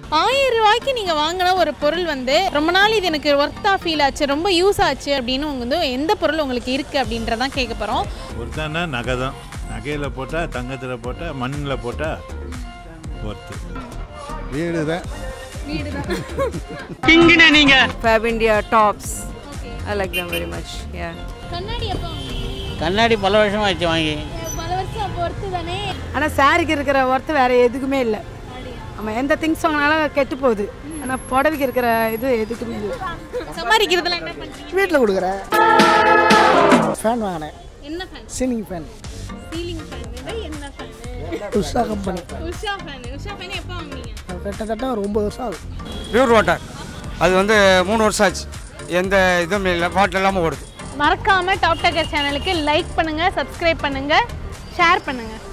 ஆயிரம் ரூபாய்க்கு நீங்கள் வாங்கின ஒரு பொருள் வந்து ரொம்ப நாள் இது எனக்கு ஒர்த்தாக ஃபீல் ஆச்சு ரொம்ப யூஸ் ஆச்சு அப்படின்னு உங்க வந்து எந்த பொருள் உங்களுக்கு இருக்குது அப்படின்றதான் கேட்க போகிறோம் ஒருத்தானா நகை தான் நகையில் போட்டால் தங்கத்தில் போட்டால் மண்ணில் போட்டால் ஒர்த்து வீடு தான் Fab India tops. I like them very much. Yeah. கண்ணாடி எப்போ கண்ணாடி பல வருஷம் ஆச்சு வாங்கி பல வருஷம் அப்போ ஒர்த்து தானே ஆனால் சாரிக்கு இருக்கிற ஒர்த்து வேறு எதுக்குமே இல்லை ஆமாம் எந்த திங்ஸ் வாங்கினாலும் கெட்டு போகுது ஆனால் புடவைக்கு இருக்கிற இது எதுக்குமே இல்லை சம்பாதிக்கிறதுல என்ன பண்ணுறீங்க வீட்டில் கொடுக்குறேன் ஃபேன் வாங்கினேன் என்ன fan ceiling fan ceiling fan என்ன fan Usha company Usha fan Usha fan எப்போ வாங்குனீங்க கிட்டத்தட்ட ஒரு ஒம்பது வருஷம் ஆகுது பியூர் வாட்டர் அது வந்து மூணு வருஷம் ஆச்சு எந்த இதுவும் இல்லை வாட்டர் இல்லாமல் ஓடுது மறக்காம டாப் டக்கர் சேனலுக்கு லைக் பண்ணுங்க சப்ஸ்கிரைப் பண்ணுங்க ஷேர் பண்ணுங்க